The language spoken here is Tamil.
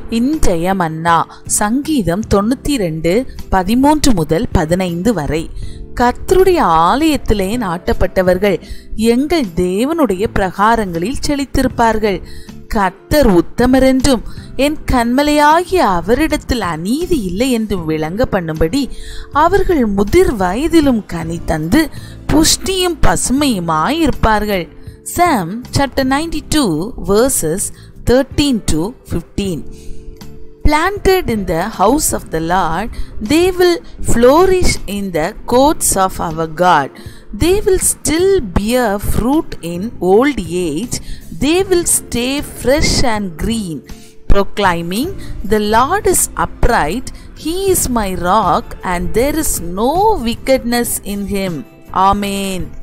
இன்றைய மன்னா சங்கீதம் தொண்ணூத்தி ரெண்டு பதிமூன்று முதல் பதினைந்து வரை கர்த்தருடைய ஆலயத்திலே நாட்டப்பட்டவர்கள் எங்கள் தேவனுடைய பிரகாரங்களில் செழித்திருப்பார்கள் கர்த்தர் உத்தமர் என்றும் என் கண்மலையாகிய அவரிடத்தில் அநீதி இல்லை என்றும் விளங்க பண்ணும்படி அவர்கள் முதிர் வயதிலும் கனி தந்து புஷ்டியும் பசுமையுமாயிருப்பார்கள் Psalm chapter ninety two verses thirteen to fifteen planted in the house of the Lord, they will flourish in the courts of our God. They will still bear fruit in old age. They will stay fresh and green, proclaiming, The Lord is upright, He is my rock, and there is no wickedness in Him. Amen.